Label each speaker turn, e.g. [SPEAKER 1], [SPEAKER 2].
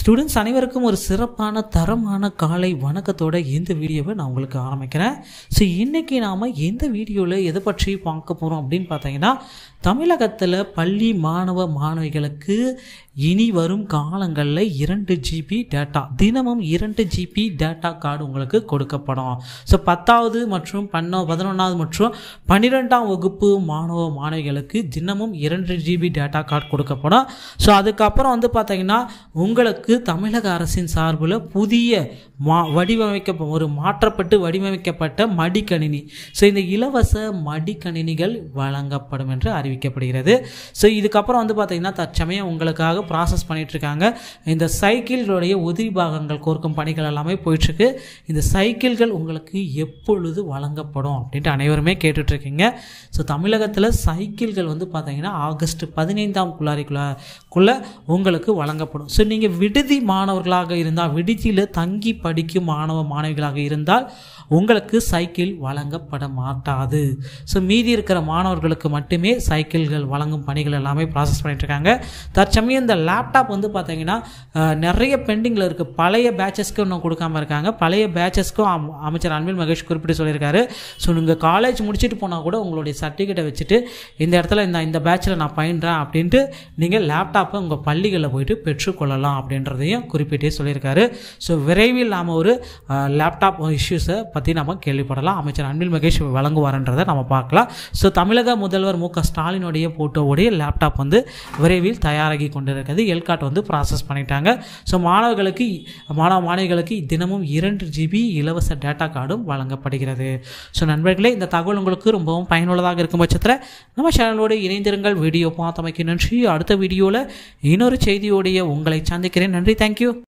[SPEAKER 1] students அனைவருக்கும் ஒரு சிறப்பான தரமான காலை வணக்கத்தோட இந்த வீடியோவை நான் உங்களுக்கு ஆரம்பிக்கிறேன் ஸோ இன்றைக்கி நாம் எந்த வீடியோவில் எதை பற்றி பார்க்க போகிறோம் அப்படின்னு பார்த்தீங்கன்னா தமிழகத்தில் பள்ளி மாணவ மாணவிகளுக்கு இனி வரும் காலங்களில் இரண்டு ஜிபி டேட்டா தினமும் இரண்டு ஜிபி டேட்டா கார்டு உங்களுக்கு கொடுக்கப்படும் ஸோ பத்தாவது மற்றும் பன்னோ பதினொன்றாவது மற்றும் பன்னிரெண்டாம் வகுப்பு மாணவ மாணவிகளுக்கு தினமும் இரண்டு ஜிபி டேட்டா கார்டு கொடுக்கப்படும் ஸோ அதுக்கப்புறம் வந்து பார்த்தீங்கன்னா உங்களுக்கு தமிழக அரசின் சார்பில் புதிய மா வடிவமைக்க ஒரு மாற்றப்பட்டு வடிவமைக்கப்பட்ட மடிக்கணினி ஸோ இந்த இலவச மடிக்கணினிகள் வழங்கப்படும் என்று அறிவிக்கப்படுகிறது ஸோ இதுக்கப்புறம் வந்து பார்த்தீங்கன்னா தற்சமயம் உங்களுக்காக ப்ராசஸ் பண்ணிகிட்ருக்காங்க இந்த சைக்கிள்களுடைய உதிரி பாகங்கள் கோர்க்கும் பணிகள் எல்லாமே போயிட்டுருக்கு இந்த சைக்கிள்கள் உங்களுக்கு எப்பொழுது வழங்கப்படும் அப்படின்ட்டு அனைவருமே கேட்டுட்ருக்கீங்க ஸோ தமிழகத்தில் சைக்கிள்கள் வந்து பார்த்தீங்கன்னா ஆகஸ்ட் பதினைந்தாம் குள்ளாரிக்குள்ளாக்குள்ளே உங்களுக்கு வழங்கப்படும் ஸோ நீங்கள் விடுதி மாணவர்களாக இருந்தால் விடுதியில் தங்கி படிக்கும் மாணவ மாணவிகளாக இருந்தால் உங்களுக்கு சைக்கிள் வழங்கப்பட மாட்டாது ஸோ மீதி இருக்கிற மாணவர்களுக்கு மட்டுமே சைக்கிள்கள் வழங்கும் பணிகள் எல்லாமே ப்ராசஸ் பண்ணிகிட்ருக்காங்க தற்சமயம் இந்த லேப்டாப் வந்து பார்த்தீங்கன்னா அஹ், நிறைய பெண்டிங்கில் இருக்குது பழைய பேச்சஸ்க்கு இன்னும் கொடுக்காம இருக்காங்க பழைய பேச்சஸ்க்கும் அம்- அமைச்சர் அன்பில் மகேஷ் குறிப்பிட்டு சொல்லியிருக்காரு ஸோ நீங்கள் காலேஜ் முடிச்சுட்டு போனால் கூட உங்களுடைய சர்டிஃபிகேட்டை வச்சுட்டு இந்த இடத்துல இந்த இந்த பேட்சில் நான் பயின்றேன் அப்படின்ட்டு நீங்கள் லேப்டாப்பை உங்கள் பள்ளிகளில் போயிட்டு பெற்றுக்கொள்ளலாம் அப்படின்றதையும் குறிப்பிட்டே சொல்லியிருக்காரு ஸோ விரைவில் நாம் ஒரு லேப்டாப் இஷ்யூஸை பற்றி நம்ம கேள்விப்படலாம் அமைச்சர் அன்பில் மகேஷ் வழங்குவார்ன்றதை நம்ம பார்க்கலாம் ஸோ தமிழக முதல்வர் மு க ஸ்டாலினுடைய போட்டோவுடைய லேப்டாப் வந்து விரைவில் தயாராகி கொண்டிருக்கிறது எல்காட் வந்து ப்ராசஸ் பண்ணிட்டாங்க ஸோ மாணவர்களுக்கு மாணவ மாணவிகளுக்கு தினமும் இரண்டு ஜிபி இலவச டேட்டா கார்டும் வழங்கப்படுகிறது ஸோ நண்பர்களே இந்த தகவல் உங்களுக்கு ரொம்பவும் பயனுள்ளதாக இருக்கும் பட்சத்தில் நம்ம சேனலோடு இணைந்திருங்கள் வீடியோ பார்த்தமைக்கு நன்றி அடுத்த வீடியோவில் இன்னொரு செய்தியோடைய உங்களை சந்திக்கிறேன் நன்றி தேங்க்யூ